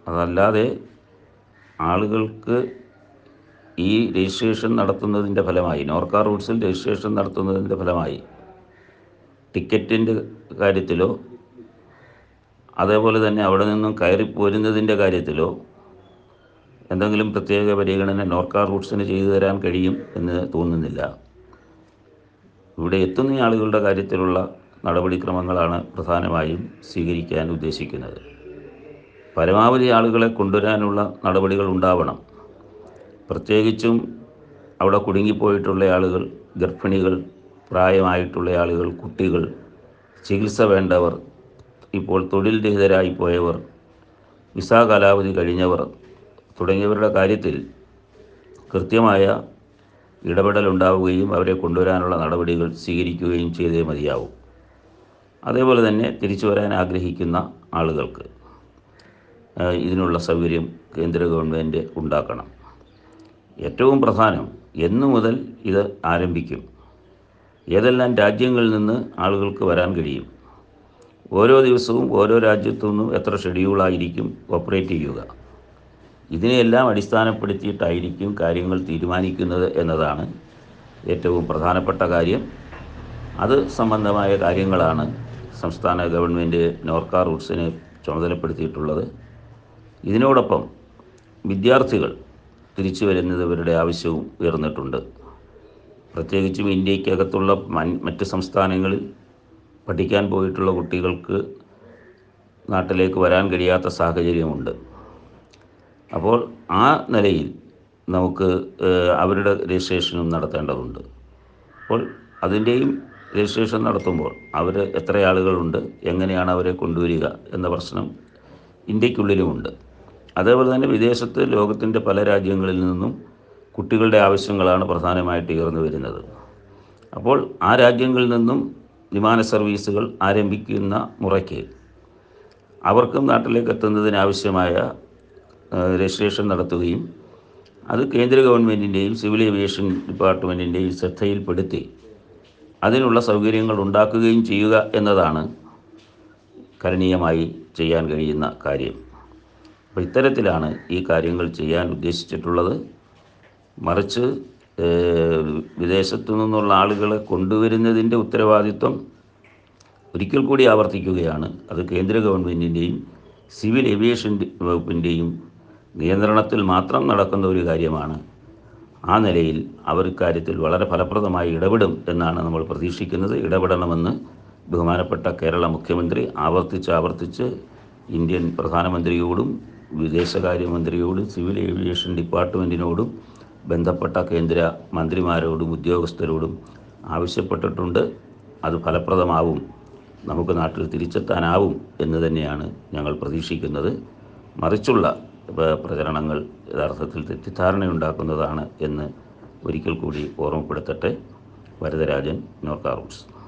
അതല്ലാതെ ആളുകൾക്ക് ഈ രജിസ്ട്രേഷൻ നടത്തുന്നതിൻ്റെ ഫലമായി നോർക്ക റൂട്ട്സിൽ രജിസ്ട്രേഷൻ നടത്തുന്നതിൻ്റെ ഫലമായി ടിക്കറ്റിൻ്റെ കാര്യത്തിലോ അതേപോലെ തന്നെ അവിടെ നിന്നും കയറി പോരുന്നതിൻ്റെ കാര്യത്തിലോ എന്തെങ്കിലും പ്രത്യേക പരിഗണന നോർക്ക റൂട്ട്സിന് ചെയ്തു തരാൻ കഴിയും എന്ന് തോന്നുന്നില്ല ഇവിടെ എത്തുന്ന ആളുകളുടെ കാര്യത്തിലുള്ള നടപടിക്രമങ്ങളാണ് പ്രധാനമായും സ്വീകരിക്കാൻ ഉദ്ദേശിക്കുന്നത് പരമാവധി ആളുകളെ കൊണ്ടുവരാനുള്ള നടപടികൾ ഉണ്ടാവണം പ്രത്യേകിച്ചും അവിടെ കുടുങ്ങിപ്പോയിട്ടുള്ള ആളുകൾ ഗർഭിണികൾ പ്രായമായിട്ടുള്ള ആളുകൾ കുട്ടികൾ ചികിത്സ വേണ്ടവർ ഇപ്പോൾ തൊഴിൽ രഹിതരായി പോയവർ വിസ കാലാവധി കഴിഞ്ഞവർ തുടങ്ങിയവരുടെ കാര്യത്തിൽ കൃത്യമായ ഇടപെടൽ ഉണ്ടാവുകയും അവരെ കൊണ്ടുവരാനുള്ള നടപടികൾ സ്വീകരിക്കുകയും ചെയ്തേ മതിയാവും അതേപോലെ തന്നെ തിരിച്ചു വരാൻ ആഗ്രഹിക്കുന്ന ആളുകൾക്ക് ഏഹ്, ഇതിനുള്ള സൗകര്യം കേന്ദ്ര ഗവൺമെൻറ് ഉണ്ടാക്കണം ഏറ്റവും പ്രധാനം എന്നു മുതൽ ഇത് ആരംഭിക്കും ഏതെല്ലാം രാജ്യങ്ങളിൽ നിന്ന് ആളുകൾക്ക് വരാൻ കഴിയും ഓരോ ദിവസവും ഓരോ രാജ്യത്തു നിന്നും എത്ര ഷെഡ്യൂളായിരിക്കും ഓപ്പറേറ്റ് ചെയ്യുക ഇതിനെയെല്ലാം അടിസ്ഥാനപ്പെടുത്തിയിട്ടായിരിക്കും കാര്യങ്ങൾ തീരുമാനിക്കുന്നത് എന്നതാണ് ഏറ്റവും പ്രധാനപ്പെട്ട കാര്യം അത് സംബന്ധമായ കാര്യങ്ങളാണ് സംസ്ഥാന ഗവൺമെൻറ് നോർക്ക റൂട്ട്സിനെ ചുമതലപ്പെടുത്തിയിട്ടുള്ളത് ഇതിനോടൊപ്പം വിദ്യാർത്ഥികൾ തിരിച്ചു വരുന്നവരുടെ ആവശ്യവും ഉയർന്നിട്ടുണ്ട് പ്രത്യേകിച്ചും ഇന്ത്യക്കകത്തുള്ള മൻ- മറ്റ് സംസ്ഥാനങ്ങളിൽ പഠിക്കാൻ പോയിട്ടുള്ള കുട്ടികൾക്ക് നാട്ടിലേക്ക് വരാൻ കഴിയാത്ത സാഹചര്യമുണ്ട് അപ്പോൾ ആ നിലയിൽ നമുക്ക് ഏഹ്, അവരുടെ രജിസ്ട്രേഷനും നടത്തേണ്ടതുണ്ട് അപ്പോൾ അതിൻ്റെയും രജിസ്ട്രേഷൻ നടത്തുമ്പോൾ അവർ എത്ര ആളുകളുണ്ട് എങ്ങനെയാണ് അവരെ കൊണ്ടുവരിക എന്ന പ്രശ്നം ഇന്ത്യക്കുള്ളിലുമുണ്ട് അതേപോലെ തന്നെ വിദേശത്ത് ലോകത്തിൻ്റെ പല രാജ്യങ്ങളിൽ നിന്നും കുട്ടികളുടെ ആവശ്യങ്ങളാണ് പ്രധാനമായിട്ട് ഉയർന്നു വരുന്നത് അപ്പോൾ ആ രാജ്യങ്ങളിൽ നിന്നും വിമാന സർവീസുകൾ ആരംഭിക്കുന്ന മുറയ്ക്ക് അവർക്കും നാട്ടിലേക്ക് എത്തുന്നതിനാവശ്യമായ ഏഹ്, രജിസ്ട്രേഷൻ നടത്തുകയും അത് കേന്ദ്ര ഗവൺമെൻറ്റിൻ്റെയും സിവിൽ ഏവിയേഷൻ ഡിപ്പാർട്ട്മെൻറ്റിൻ്റെയും ശ്രദ്ധയിൽപ്പെടുത്തി അതിനുള്ള സൗകര്യങ്ങൾ ഉണ്ടാക്കുകയും ചെയ്യുക എന്നതാണ് കരണീയമായി ചെയ്യാൻ കഴിയുന്ന കാര്യം അപ്പോൾ ഇത്തരത്തിലാണ് ഈ കാര്യങ്ങൾ ചെയ്യാൻ ഉദ്ദേശിച്ചിട്ടുള്ളത് മറിച്ച് ഏഹ്, വിദേശത്തു നിന്നുള്ള ആളുകളെ കൊണ്ടുവരുന്നതിൻ്റെ ഉത്തരവാദിത്വം ഒരിക്കൽ കൂടി ആവർത്തിക്കുകയാണ് അത് കേന്ദ്ര ഗവൺമെൻറ്റിൻ്റെയും സിവിൽ ഏവിയേഷൻ ഡി- വകുപ്പിൻ്റെയും നിയന്ത്രണത്തിൽ മാത്രം നടക്കുന്ന ഒരു കാര്യമാണ് ആ നിലയിൽ അവർ ഇക്കാര്യത്തിൽ വളരെ ഫലപ്രദമായി ഇടപെടും എന്നാണ് നമ്മൾ പ്രതീക്ഷിക്കുന്നത് ഇടപെടണമെന്ന് ബഹുമാനപ്പെട്ട കേരള മുഖ്യമന്ത്രി ആവർത്തിച്ച് ആവർത്തിച്ച് ഇന്ത്യൻ പ്രധാനമന്ത്രിയോടും വിദേശകാര്യമന്ത്രിയോടും സിവിൽ ഏവിയേഷൻ ഡിപ്പാർട്ട്മെൻറ്റിനോടും ബന്ധപ്പെട്ട കേന്ദ്ര മന്ത്രിമാരോടും ഉദ്യോഗസ്ഥരോടും ആവശ്യപ്പെട്ടിട്ടുണ്ട് അത് ഫലപ്രദമാവും നമുക്ക് നാട്ടിൽ തിരിച്ചെത്താനാവും എന്ന് തന്നെയാണ് ഞങ്ങൾ പ്രതീക്ഷിക്കുന്നത് മറിച്ചുള്ള പ- പ്രചരണങ്ങൾ യഥാർത്ഥത്തിൽ തെറ്റിദ്ധാരണയുണ്ടാക്കുന്നതാണ് എന്ന് ഒരിക്കൽ കൂടി ഓർമ്മപ്പെടുത്തട്ടെ വരദരാജൻ നോർക്ക റൂട്ട്സ്